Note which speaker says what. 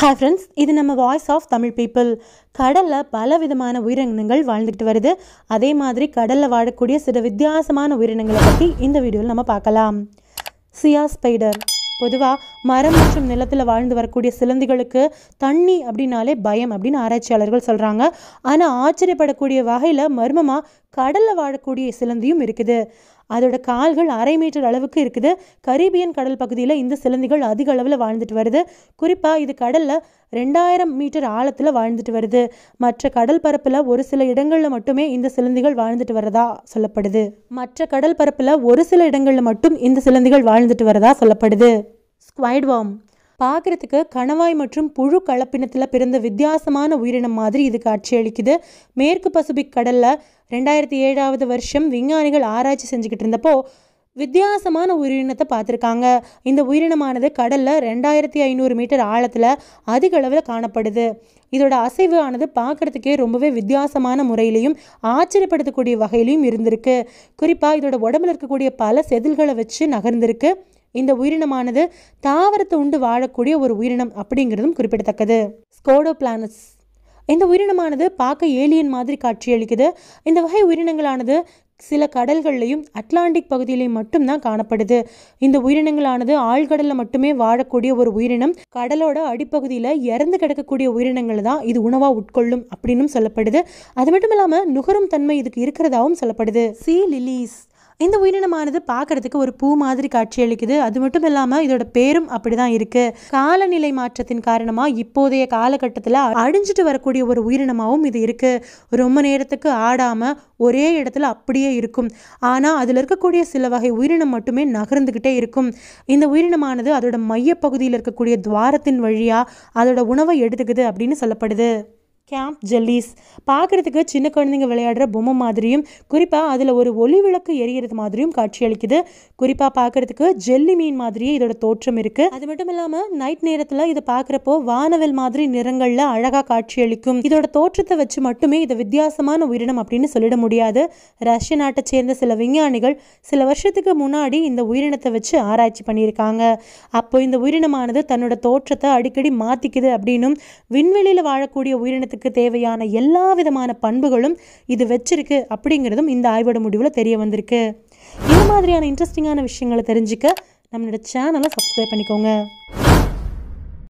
Speaker 1: hi friends இது நம்ம voice of Tamil people கடலில் பல விதமான உயிரினங்கள் வாழ்ந்துக்கிட்டு வருது அதே மாதிரி கடலில் வாழக்கூடிய சில வித்தியாசமான உயிரினங்களை பற்றி இந்த வீடியோவில் நம்ம பார்க்கலாம் சியா ஸ்பைடர் பொதுவாக மரம் மற்றும் நிலத்தில் வாழ்ந்து வரக்கூடிய சிலந்திகளுக்கு தண்ணி அப்படின்னாலே பயம் அப்படின்னு ஆராய்ச்சியாளர்கள் சொல்கிறாங்க ஆனால் ஆச்சரியப்படக்கூடிய வகையில் மர்மமாக கடலில் வாழக்கூடிய சிலந்தியும் இருக்குது அதோட கால்கள் அரை மீட்டர் அளவுக்கு இருக்குது கரீபியன் கடல் பகுதியில் இந்த சிலந்திகள் அதிக அளவில் வாழ்ந்துட்டு வருது குறிப்பாக இது கடலில் ரெண்டாயிரம் மீட்டர் ஆழத்தில் வாழ்ந்துட்டு வருது மற்ற கடல் பரப்பில் ஒரு சில இடங்களில் மட்டுமே இந்த சிலந்திகள் வாழ்ந்துட்டு வரதா சொல்லப்படுது மற்ற கடல் பரப்பில் ஒரு சில இடங்களில் மட்டும் இந்த சிலந்திகள் வாழ்ந்துட்டு வரதா சொல்லப்படுது ஸ்குவைட்வார்ம் பார்க்குறதுக்கு கணவாய் மற்றும் புழு கலப்பினத்தில் பிறந்த வித்தியாசமான உயிரினம் மாதிரி இது காட்சியளிக்குது மேற்கு பசிபிக் கடலில் ரெண்டாயிரத்தி ஏழாவது வருஷம் விஞ்ஞானிகள் ஆராய்ச்சி செஞ்சுக்கிட்டு இருந்தப்போ வித்தியாசமான உயிரினத்தை பார்த்துருக்காங்க இந்த உயிரினமானது கடலில் ரெண்டாயிரத்தி ஐநூறு மீட்டர் ஆழத்தில் அதிக அளவில் காணப்படுது இதோட அசைவு ஆனது பார்க்குறதுக்கே ரொம்பவே வித்தியாசமான முறையிலையும் ஆச்சரியப்படுத்தக்கூடிய வகையிலையும் இருந்திருக்கு குறிப்பாக இதோட உடம்புல இருக்கக்கூடிய பல செதில்களை வச்சு நகர்ந்திருக்கு இந்த உயிரினமானது தாவரத்தை உண்டு வாழக்கூடிய ஒரு உயிரினம் அப்படிங்கிறதும் குறிப்பிடத்தக்கது ஸ்கோடோ பிளானஸ் இந்த உயிரினமானது பார்க்க ஏலியன் மாதிரி காட்சியளிக்குது இந்த வகை உயிரினங்களானது சில கடல்கள்லையும் அட்லாண்டிக் பகுதியிலையும் மட்டும்தான் காணப்படுது இந்த உயிரினங்களானது ஆழ்கடலில் மட்டுமே வாழக்கூடிய ஒரு உயிரினம் கடலோட அடிப்பகுதியில் இறந்து கிடக்கக்கூடிய உயிரினங்களை தான் இது உணவாக உட்கொள்ளும் அப்படின்னும் சொல்லப்படுது அது மட்டும் இல்லாமல் நுகரும் தன்மை இதுக்கு இருக்கிறதாவும் சொல்லப்படுது சி லிலீஸ் இந்த உயிரினமானது பார்க்கறதுக்கு ஒரு பூ மாதிரி காட்சியளிக்குது அது மட்டும் இல்லாமல் இதோட பேரும் அப்படிதான் இருக்கு காலநிலை மாற்றத்தின் காரணமாக இப்போதைய காலகட்டத்தில் அழிஞ்சிட்டு வரக்கூடிய ஒரு உயிரினமாகவும் இது இருக்கு ரொம்ப நேரத்துக்கு ஆடாமல் ஒரே இடத்துல அப்படியே இருக்கும் ஆனால் அதில் இருக்கக்கூடிய சில வகை உயிரினம் மட்டுமே நகர்ந்துக்கிட்டே இருக்கும் இந்த உயிரினமானது அதோட மையப்பகுதியில் இருக்கக்கூடிய துவாரத்தின் வழியாக அதோட உணவை எடுத்துக்குது அப்படின்னு சொல்லப்படுது கேம்ப் ஜெல்லிஸ் பார்க்குறதுக்கு சின்ன குழந்தைங்க விளையாடுற பொம்மை மாதிரியும் குறிப்பாக அதில் ஒரு ஒளி விளக்கு எரியறது மாதிரியும் காட்சியளிக்குது குறிப்பாக பார்க்குறதுக்கு ஜெல்லி மீன் மாதிரியே இதோட தோற்றம் இருக்குது அது மட்டும் இல்லாமல் நைட் நேரத்தில் இதை பார்க்குறப்போ வானவில் மாதிரி நிறங்களில் அழகாக காட்சியளிக்கும் இதோட தோற்றத்தை வச்சு மட்டுமே இது வித்தியாசமான உயிரினம் அப்படின்னு சொல்லிட முடியாது ரஷ்ய நாட்டை சேர்ந்த சில விஞ்ஞானிகள் சில வருஷத்துக்கு முன்னாடி இந்த உயிரினத்தை வச்சு ஆராய்ச்சி பண்ணியிருக்காங்க அப்போ இந்த உயிரினமானது தன்னோட தோற்றத்தை அடிக்கடி மாற்றிக்குது அப்படின்னும் விண்வெளியில் வாழக்கூடிய உயிரினத்துக்கு உயிரினத்துக்கு தேவையான எல்லா விதமான பண்புகளும் இது வச்சிருக்கு அப்படிங்கிறதும் இந்த ஆய்வோட முடிவில் தெரிய வந்திருக்கு இந்த மாதிரியான இன்ட்ரெஸ்டிங்கான விஷயங்களை தெரிஞ்சுக்க நம்மளோட சேனலை சப்ஸ்கிரைப் பண்ணிக்கோங்க